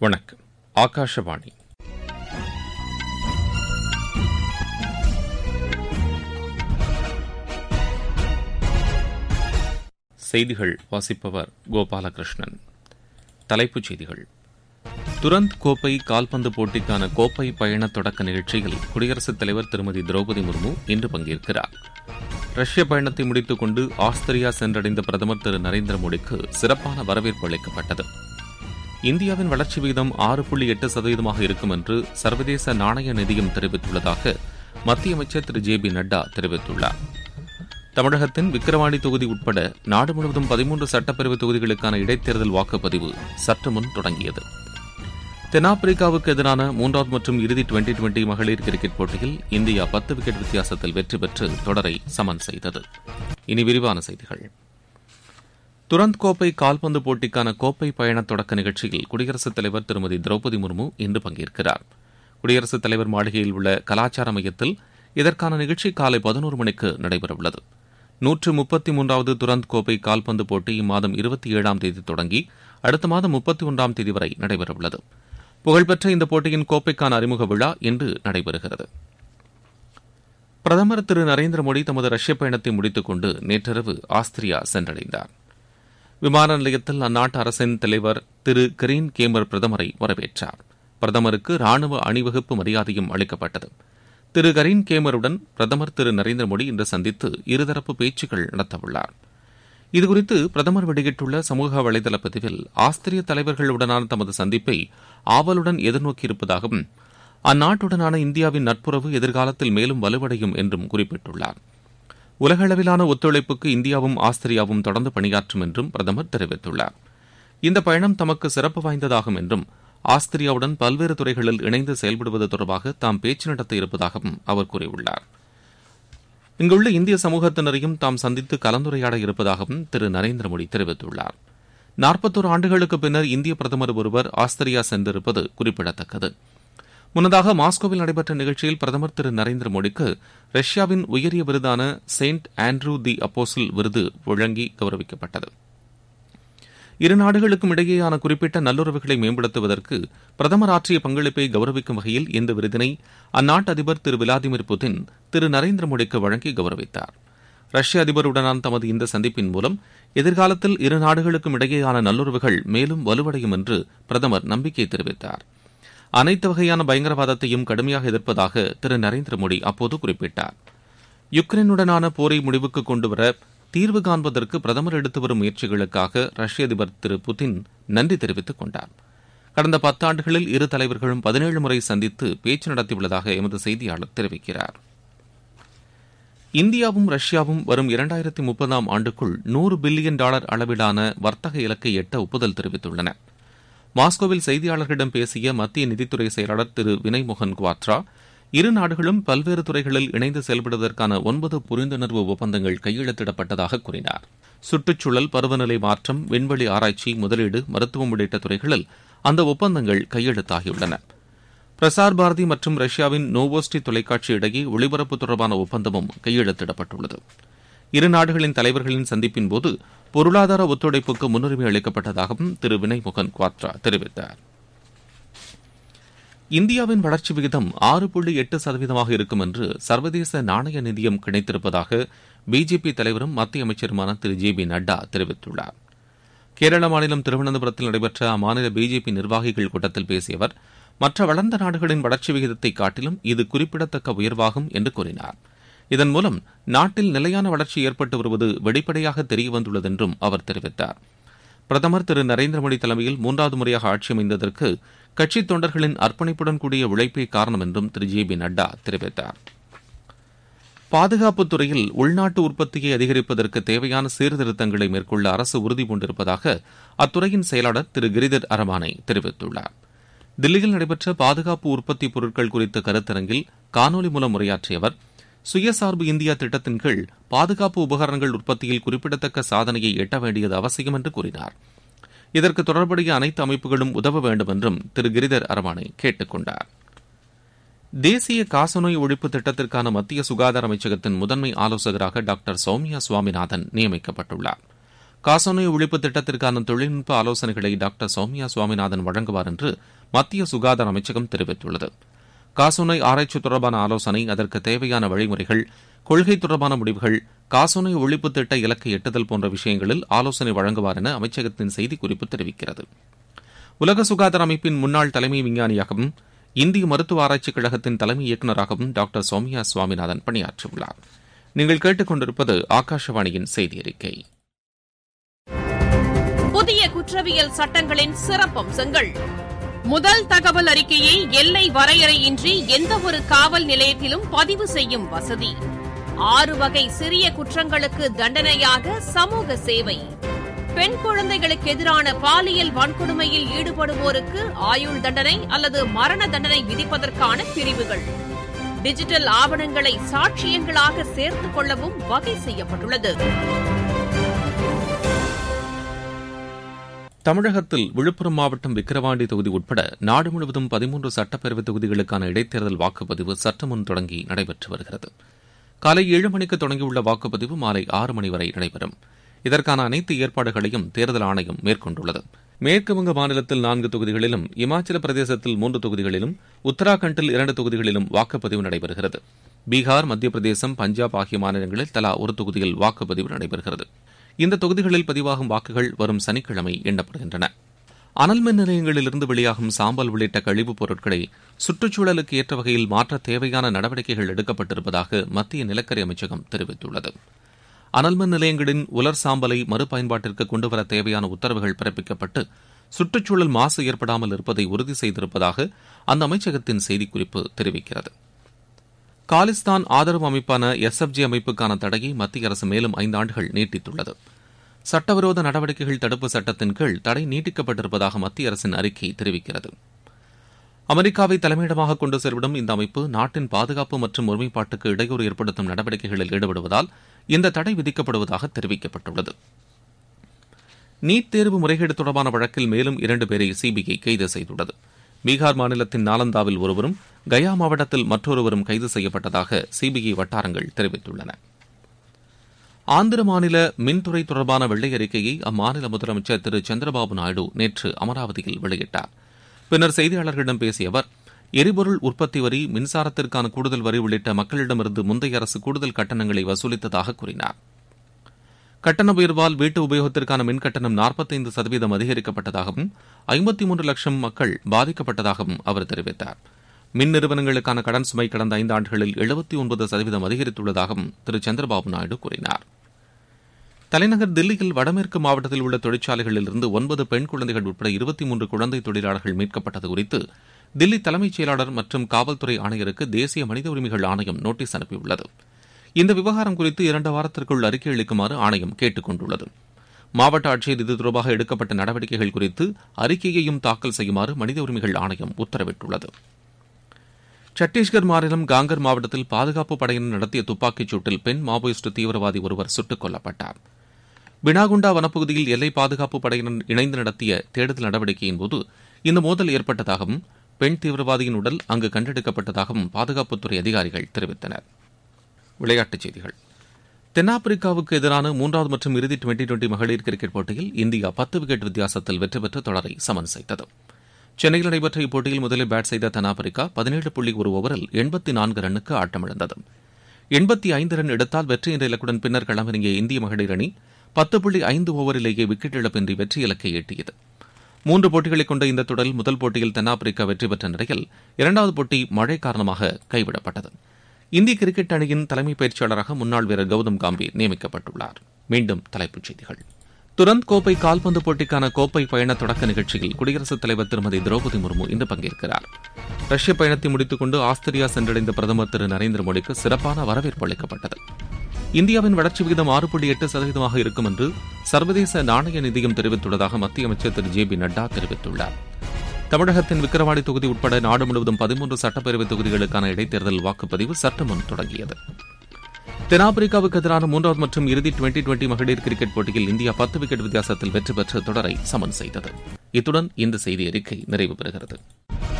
வணக்கம் ஆகாஷவாணி செய்திகள் வாசிப்பவர் கோபாலகிருஷ்ணன் தலைப்புச் செய்திகள் துரந்த் கோப்பை கால்பந்து போட்டிக்கான கோப்பை பயண தொடக்க நிகழ்ச்சியில் குடியரசுத் தலைவர் திருமதி திரௌபதி முர்மு இன்று பங்கேற்கிறார் ரஷ்ய பயணத்தை முடித்துக் கொண்டு ஆஸ்திரியா சென்றடைந்த பிரதமர் திரு நரேந்திர மோடிக்கு சிறப்பான வரவேற்பு அளிக்கப்பட்டது இந்தியாவின் வளர்ச்சி விகிதம் ஆறு புள்ளி எட்டு சதவீதமாக இருக்கும் என்று சர்வதேச நாணய நிதியம் தெரிவித்துள்ளதாக மத்திய அமைச்சர் திரு ஜே பி நட்டா தெரிவித்துள்ளார் தமிழகத்தின் விக்கிரவாண்டி தொகுதி உட்பட நாடு முழுவதும் பதிமூன்று சட்டப்பேரவை தொகுதிகளுக்கான இடைத்தேர்தல் வாக்குப்பதிவு சற்று முன் தொடங்கியது தென்னாப்பிரிக்காவுக்கு எதிரான மூன்றாவது மற்றும் இறுதி டுவெண்டி டுவெண்டி மகளிர் கிரிக்கெட் போட்டியில் இந்தியா பத்து விக்கெட் வித்தியாசத்தில் வெற்றி பெற்று தொடரை சமன் செய்தது இனி விரிவான செய்திகள் துரந்த் கோப்பை கால்பந்து போட்டிக்கான கோப்பை பயண தொடக்க நிகழ்ச்சியில் குடியரசுத் தலைவர் திருமதி திரௌபதி முர்மு இன்று பங்கேற்கிறார் குடியரசுத் தலைவர் மாளிகையில் உள்ள கலாச்சார மையத்தில் இதற்கான நிகழ்ச்சி காலை பதினோரு மணிக்கு நடைபெறவுள்ளது நூற்று முப்பத்தி மூன்றாவது துரந்த் கோப்பை கால்பந்து போட்டி இம்மாதம் இருபத்தி ஏழாம் தேதி தொடங்கி அடுத்த மாதம் முப்பத்தி ஒன்றாம் தேதி வரை நடைபெறவுள்ளது புகழ்பெற்ற இந்த போட்டியின் கோப்பைக்கான அறிமுக விழா இன்று நடைபெறுகிறது பிரதமர் திரு நரேந்திர மோடி தமது ரஷ்ய பயணத்தை முடித்துக் கொண்டு நேற்றிரவு ஆஸ்திரியா சென்றடைந்தார் விமான நிலையத்தில் அந்நாட்டு அரசின் தலைவர் திரு கிரீன் கேமர் பிரதமரை வரவேற்றார் பிரதமருக்கு ராணுவ அணிவகுப்பு மரியாதையும் அளிக்கப்பட்டது திரு கரீன் கேமருடன் பிரதமர் திரு நரேந்திர மோடி இன்று சந்தித்து இருதரப்பு பேச்சுக்கள் நடத்தவுள்ளார் இதுகுறித்து பிரதமர் வெளியிட்டுள்ள சமூக வலைதள பதிவில் ஆஸ்திரிய தலைவர்களுடனான தமது சந்திப்பை ஆவலுடன் எதிர்நோக்கியிருப்பதாகவும் அந்நாட்டுடனான இந்தியாவின் நட்புறவு எதிர்காலத்தில் மேலும் வலுவடையும் என்றும் குறிப்பிட்டுள்ளார் உலகளவிலான ஒத்துழைப்புக்கு இந்தியாவும் ஆஸ்திரியாவும் தொடர்ந்து பணியாற்றும் என்றும் பிரதமர் தெரிவித்துள்ளார் இந்த பயணம் தமக்கு சிறப்பு வாய்ந்ததாகும் என்றும் ஆஸ்திரியாவுடன் பல்வேறு துறைகளில் இணைந்து செயல்படுவது தொடர்பாக தாம் பேச்சு நடத்த இருப்பதாகவும் அவர் கூறியுள்ளார் இங்குள்ள இந்திய சமூகத்தினரையும் தாம் சந்தித்து கலந்துரையாட இருப்பதாகவும் திரு நரேந்திர மோடி தெரிவித்துள்ளார் நாற்பத்தோரு ஆண்டுகளுக்கு பின்னர் இந்திய பிரதமர் ஒருவர் ஆஸ்திரியா சென்றிருப்பது குறிப்பிடத்தக்கது முன்னதாக மாஸ்கோவில் நடைபெற்ற நிகழ்ச்சியில் பிரதமர் திரு நரேந்திர மோடிக்கு ரஷ்யாவின் உயரிய விருதான செயின்ட் ஆண்ட்ரூ தி அப்போசில் விருது வழங்கி கௌரவிக்கப்பட்டது இரு நாடுகளுக்கும் இடையேயான குறிப்பிட்ட நல்லுறவுகளை மேம்படுத்துவதற்கு பிரதமர் ஆற்றிய பங்களிப்பை கௌரவிக்கும் வகையில் இந்த விருதினை அந்நாட்டு அதிபர் திரு விளாடிமிர் புதின் திரு நரேந்திர மோடிக்கு வழங்கி கௌரவித்தார் ரஷ்ய அதிபருடனான தமது இந்த சந்திப்பின் மூலம் எதிர்காலத்தில் இரு நாடுகளுக்கும் இடையேயான நல்லுறவுகள் மேலும் வலுவடையும் என்று பிரதமர் நம்பிக்கை தெரிவித்தார் அனைத்து வகையான பயங்கரவாதத்தையும் கடுமையாக எதிர்ப்பதாக திரு நரேந்திர மோடி அப்போது குறிப்பிட்டார் யுக்ரைனுடனான போரை முடிவுக்கு கொண்டுவர தீர்வு காண்பதற்கு பிரதமர் எடுத்து வரும் முயற்சிகளுக்காக ரஷ்ய அதிபர் திரு புதின் நன்றி தெரிவித்துக் கொண்டார் கடந்த பத்தாண்டுகளில் இரு தலைவர்களும் பதினேழு முறை சந்தித்து பேச்சு நடத்தியுள்ளதாக எமது செய்தியாளர் தெரிவிக்கிறார் இந்தியாவும் ரஷ்யாவும் வரும் இரண்டாயிரத்தி முப்பதாம் ஆண்டுக்குள் நூறு பில்லியன் டாலர் அளவிலான வர்த்தக இலக்கை எட்ட ஒப்புதல் தெரிவித்துள்ளன மாஸ்கோவில் செய்தியாளர்களிடம் பேசிய மத்திய நிதித்துறை செயலாளர் திரு வினய் மோகன் குவாத்ரா இரு நாடுகளும் பல்வேறு துறைகளில் இணைந்து செயல்படுவதற்கான ஒன்பது புரிந்துணர்வு ஒப்பந்தங்கள் கையெழுத்திடப்பட்டதாக கூறினார் சுற்றுச்சூழல் பருவநிலை மாற்றம் விண்வெளி ஆராய்ச்சி முதலீடு மருத்துவம் உள்ளிட்ட துறைகளில் அந்த ஒப்பந்தங்கள் கையெழுத்தாகியுள்ளன பிரசார் பாரதி மற்றும் ரஷ்யாவின் நோவோஸ்டி தொலைக்காட்சி இடையே ஒளிபரப்பு தொடர்பான ஒப்பந்தமும் கையெழுத்திடப்பட்டுள்ளது இரு நாடுகளின் தலைவர்களின் சந்திப்பின் போது பொருளாதார ஒத்துழைப்புக்கு முன்னுரிமை அளிக்கப்பட்டதாகவும் திரு வினய் மோகன் குவாத்ரா தெரிவித்தார் இந்தியாவின் வளர்ச்சி விகிதம் ஆறு புள்ளி எட்டு சதவீதமாக இருக்கும் என்று சர்வதேச நாணய நிதியம் கிடைத்திருப்பதாக பிஜேபி தலைவரும் மத்திய அமைச்சருமான திரு ஜே பி நட்டா தெரிவித்துள்ளார் கேரள மாநிலம் திருவனந்தபுரத்தில் நடைபெற்ற அம்மாநில பிஜேபி நிர்வாகிகள் கூட்டத்தில் பேசிய அவர் மற்ற வளர்ந்த நாடுகளின் வளர்ச்சி விகிதத்தை காட்டிலும் இது குறிப்பிடத்தக்க உயர்வாகும் என்று கூறினார் இதன் மூலம் நாட்டில் நிலையான வளர்ச்சி ஏற்பட்டு வருவது வெளிப்படையாக தெரியவந்துள்ளது என்றும் அவர் தெரிவித்தார் பிரதமர் திரு நரேந்திர மோடி தலைமையில் மூன்றாவது முறையாக ஆட்சி அமைந்ததற்கு கட்சித் தொண்டர்களின் அர்ப்பணிப்புடன் கூடிய உழைப்பே காரணம் என்றும் திரு ஜே பி நட்டா தெரிவித்தார் பாதுகாப்புத் துறையில் உள்நாட்டு உற்பத்தியை அதிகரிப்பதற்கு தேவையான சீர்திருத்தங்களை மேற்கொள்ள அரசு உறுதி பூண்டிருப்பதாக அத்துறையின் செயலாளர் திரு கிரிதர் அரமானை தெரிவித்துள்ளார் தில்லியில் நடைபெற்ற பாதுகாப்பு உற்பத்தி பொருட்கள் குறித்த கருத்தரங்கில் காணொலி மூலம் உரையாற்றிய அவர் சுயசார்பு இந்தியா திட்டத்தின் கீழ் பாதுகாப்பு உபகரணங்கள் உற்பத்தியில் குறிப்பிடத்தக்க சாதனையை எட்ட வேண்டியது அவசியம் என்று கூறினார் இதற்கு தொடர்புடைய அனைத்து அமைப்புகளும் உதவ வேண்டும் என்றும் திரு கிரிதர் அரவானை கேட்டுக் கொண்டார் தேசிய காசநோய் ஒழிப்பு திட்டத்திற்கான மத்திய சுகாதார அமைச்சகத்தின் முதன்மை ஆலோசகராக டாக்டர் சௌமியா சுவாமிநாதன் நியமிக்கப்பட்டுள்ளார் காசநோய் ஒழிப்பு திட்டத்திற்கான தொழில்நுட்ப ஆலோசனைகளை டாக்டர் சௌமியா சுவாமிநாதன் வழங்குவார் என்று மத்திய சுகாதார அமைச்சகம் தெரிவித்துள்ளது காசநோய் ஆராய்ச்சி தொடர்பான ஆலோசனை அதற்கு தேவையான வழிமுறைகள் கொள்கை தொடர்பான முடிவுகள் காசநோய் ஒழிப்பு திட்ட இலக்கை எட்டுதல் போன்ற விஷயங்களில் ஆலோசனை வழங்குவார் என அமைச்சகத்தின் செய்திக்குறிப்பு தெரிவிக்கிறது உலக சுகாதார அமைப்பின் முன்னாள் தலைமை விஞ்ஞானியாகவும் இந்திய மருத்துவ ஆராய்ச்சிக் கழகத்தின் தலைமை இயக்குநராகவும் டாக்டர் சௌமியா சுவாமிநாதன் பணியாற்றியுள்ளார் நீங்கள் கேட்டுக்கொண்டிருப்பது ஆகாஷவாணியின் செய்தி அறிக்கை புதிய குற்றவியல் சட்டங்களின் சிறப்பம்சங்கள் முதல் தகவல் அறிக்கையை எல்லை வரையறையின்றி எந்தவொரு காவல் நிலையத்திலும் பதிவு செய்யும் வசதி ஆறு வகை சிறிய குற்றங்களுக்கு தண்டனையாக சமூக சேவை பெண் குழந்தைகளுக்கு எதிரான பாலியல் வன்கொடுமையில் ஈடுபடுவோருக்கு ஆயுள் தண்டனை அல்லது மரண தண்டனை விதிப்பதற்கான பிரிவுகள் டிஜிட்டல் ஆவணங்களை சாட்சியங்களாக சேர்த்துக் கொள்ளவும் வகை செய்யப்பட்டுள்ளது தமிழகத்தில் விழுப்புரம் மாவட்டம் விக்கிரவாண்டி தொகுதி உட்பட நாடு முழுவதும் பதிமூன்று சட்டப்பேரவை தொகுதிகளுக்கான இடைத்தேர்தல் வாக்குப்பதிவு சற்று முன் தொடங்கி நடைபெற்று வருகிறது காலை ஏழு மணிக்கு தொடங்கியுள்ள வாக்குப்பதிவு மாலை ஆறு மணி வரை நடைபெறும் இதற்கான அனைத்து ஏற்பாடுகளையும் தேர்தல் ஆணையம் மேற்கொண்டுள்ளது மேற்குவங்க மாநிலத்தில் நான்கு தொகுதிகளிலும் இமாச்சல பிரதேசத்தில் மூன்று தொகுதிகளிலும் உத்தராகண்டில் இரண்டு தொகுதிகளிலும் வாக்குப்பதிவு நடைபெறுகிறது பீகார் மத்திய பிரதேசம் பஞ்சாப் ஆகிய மாநிலங்களில் தலா ஒரு தொகுதியில் வாக்குப்பதிவு நடைபெறுகிறது இந்த தொகுதிகளில் பதிவாகும் வாக்குகள் வரும் சனிக்கிழமை எண்ணப்படுகின்றன அனல் மின் நிலையங்களிலிருந்து வெளியாகும் சாம்பல் உள்ளிட்ட கழிவுப் பொருட்களை சுற்றுச்சூழலுக்கு ஏற்ற வகையில் மாற்ற தேவையான நடவடிக்கைகள் எடுக்கப்பட்டிருப்பதாக மத்திய நிலக்கரி அமைச்சகம் தெரிவித்துள்ளது அனல் மின் நிலையங்களின் உலர் சாம்பலை மறுபயன்பாட்டிற்கு கொண்டுவர தேவையான உத்தரவுகள் பிறப்பிக்கப்பட்டு சுற்றுச்சூழல் மாசு ஏற்படாமல் இருப்பதை உறுதி செய்திருப்பதாக அந்த அமைச்சகத்தின் செய்திக்குறிப்பு தெரிவிக்கிறது காலிஸ்தான் ஆதரவு அமைப்பான எஸ்எஃப்ஜி அமைப்புக்கான தடையை மத்திய அரசு மேலும் ஐந்து ஆண்டுகள் நீட்டித்துள்ளது சட்டவிரோத நடவடிக்கைகள் தடுப்பு சட்டத்தின் கீழ் தடை நீட்டிக்கப்பட்டிருப்பதாக மத்திய அரசின் அறிக்கை தெரிவிக்கிறது அமெரிக்காவை தலைமையிடமாக கொண்டு செயல்படும் இந்த அமைப்பு நாட்டின் பாதுகாப்பு மற்றும் ஒருமைப்பாட்டுக்கு இடையூறு ஏற்படுத்தும் நடவடிக்கைகளில் ஈடுபடுவதால் இந்த தடை விதிக்கப்படுவதாக தெரிவிக்கப்பட்டுள்ளது நீட் தேர்வு முறைகேடு தொடர்பான வழக்கில் மேலும் இரண்டு பேரை சிபிஐ கைது செய்துள்ளது பீகார் மாநிலத்தின் நாலந்தாவில் ஒருவரும் கயா மாவட்டத்தில் மற்றொருவரும் கைது செய்யப்பட்டதாக சிபிஐ வட்டாரங்கள் தெரிவித்துள்ளன ஆந்திர மாநில மின்துறை தொடர்பான வெள்ளை அறிக்கையை அம்மாநில முதலமைச்சர் திரு சந்திரபாபு நாயுடு நேற்று அமராவதியில் வெளியிட்டார் பின்னர் செய்தியாளர்களிடம் பேசிய அவர் எரிபொருள் உற்பத்தி வரி மின்சாரத்திற்கான கூடுதல் வரி உள்ளிட்ட மக்களிடமிருந்து முந்தைய அரசு கூடுதல் கட்டணங்களை வசூலித்ததாக கூறினார் கட்டண உயர்வால் வீட்டு உபயோகத்திற்கான மின் கட்டணம் நாற்பத்தைந்து சதவீதம் அதிகரிக்கப்பட்டதாகவும் ஐம்பத்தி மூன்று லட்சம் மக்கள் பாதிக்கப்பட்டதாகவும் அவர் தெரிவித்தார் மின் நிறுவனங்களுக்கான கடன் சுமை கடந்த ஐந்து ஆண்டுகளில் எழுபத்தி ஒன்பது சதவீதம் அதிகரித்துள்ளதாகவும் திரு சந்திரபாபு நாயுடு கூறினார் தலைநகர் தில்லியில் வடமேற்கு மாவட்டத்தில் உள்ள தொழிற்சாலைகளிலிருந்து ஒன்பது பெண் குழந்தைகள் உட்பட இருபத்தி மூன்று குழந்தை தொழிலாளர்கள் மீட்கப்பட்டது குறித்து தில்லி தலைமைச் செயலாளர் மற்றும் காவல்துறை ஆணையருக்கு தேசிய மனித உரிமைகள் ஆணையம் நோட்டீஸ் அனுப்பியுள்ளது இந்த விவகாரம் குறித்து இரண்டு வாரத்திற்குள் அறிக்கை அளிக்குமாறு ஆணையம் கேட்டுக் கொண்டுள்ளது மாவட்ட ஆட்சியர் இது தொடர்பாக எடுக்கப்பட்ட நடவடிக்கைகள் குறித்து அறிக்கையையும் தாக்கல் செய்யுமாறு மனித உரிமைகள் ஆணையம் உத்தரவிட்டுள்ளது சத்தீஸ்கர் மாநிலம் காங்கர் மாவட்டத்தில் பாதுகாப்பு படையினர் நடத்திய துப்பாக்கிச் சூட்டில் பெண் மாவோயிஸ்ட் தீவிரவாதி ஒருவர் சுட்டுக் கொல்லப்பட்டார் பினாகுண்டா வனப்பகுதியில் எல்லை பாதுகாப்பு படையினர் இணைந்து நடத்திய தேடுதல் நடவடிக்கையின்போது இந்த மோதல் ஏற்பட்டதாகவும் பெண் தீவிரவாதியின் உடல் அங்கு கண்டெடுக்கப்பட்டதாகவும் பாதுகாப்புத்துறை அதிகாரிகள் தெரிவித்தனர் விளையாட்டுச் செய்திகள் தென்னாப்பிரிக்காவுக்கு எதிரான மூன்றாவது மற்றும் இறுதி டுவெண்டி டுவெண்டி மகளிர் கிரிக்கெட் போட்டியில் இந்தியா பத்து விக்கெட் வித்தியாசத்தில் வெற்றி பெற்று தொடரை சமன் செய்தது சென்னையில் நடைபெற்ற இப்போட்டியில் முதலில் பேட் செய்த தென்னாப்பிரிக்கா பதினேழு புள்ளி ஒரு ஓவரில் எண்பத்தி நான்கு ரன்னுக்கு ஆட்டமிழந்தது எண்பத்தி ஐந்து ரன் எடுத்தால் வெற்றி என்ற இலக்குடன் பின்னர் களமிறங்கிய இந்திய மகளிர் அணி பத்து புள்ளி ஐந்து ஓவரிலேயே விக்கெட் இழப்பின்றி வெற்றி இலக்கை எட்டியது மூன்று போட்டிகளை கொண்ட இந்த தொடரில் முதல் போட்டியில் தென்னாப்பிரிக்கா வெற்றி பெற்ற நிலையில் இரண்டாவது போட்டி மழை காரணமாக கைவிடப்பட்டது இந்திய கிரிக்கெட் அணியின் தலைமை பயிற்சியாளராக முன்னாள் வீரர் கௌதம் காம்பீர் நியமிக்கப்பட்டுள்ளார் மீண்டும் தலைப்புச் செய்திகள் துரந்த் கோப்பை கால்பந்து போட்டிக்கான கோப்பை பயண தொடக்க நிகழ்ச்சியில் குடியரசுத் தலைவர் திருமதி திரௌபதி முர்மு இன்று பங்கேற்கிறார் ரஷ்ய பயணத்தை முடித்துக் கொண்டு ஆஸ்திரியா சென்றடைந்த பிரதமர் திரு நரேந்திர மோடிக்கு சிறப்பான வரவேற்பு அளிக்கப்பட்டது இந்தியாவின் வளர்ச்சி விகிதம் ஆறு புள்ளி எட்டு சதவீதமாக இருக்கும் என்று சர்வதேச நாணய நிதியம் தெரிவித்துள்ளதாக மத்திய அமைச்சர் திரு ஜே பி நட்டா தெரிவித்துள்ளார் தமிழகத்தின் விக்கிரவாண்டி தொகுதி உட்பட நாடு முழுவதும் பதிமூன்று சட்டப்பேரவை தொகுதிகளுக்கான இடைத்தேர்தல் வாக்குப்பதிவு சற்று முன் தொடங்கியது தென்னாப்பிரிக்காவுக்கு எதிரான மூன்றாவது மற்றும் இறுதி டுவெண்டி டுவெண்டி மகளிர் கிரிக்கெட் போட்டியில் இந்தியா பத்து விக்கெட் வித்தியாசத்தில் வெற்றி பெற்று தொடரை சமன் செய்தது இத்துடன் இந்த செய்தி அறிக்கை நிறைவு பெறுகிறது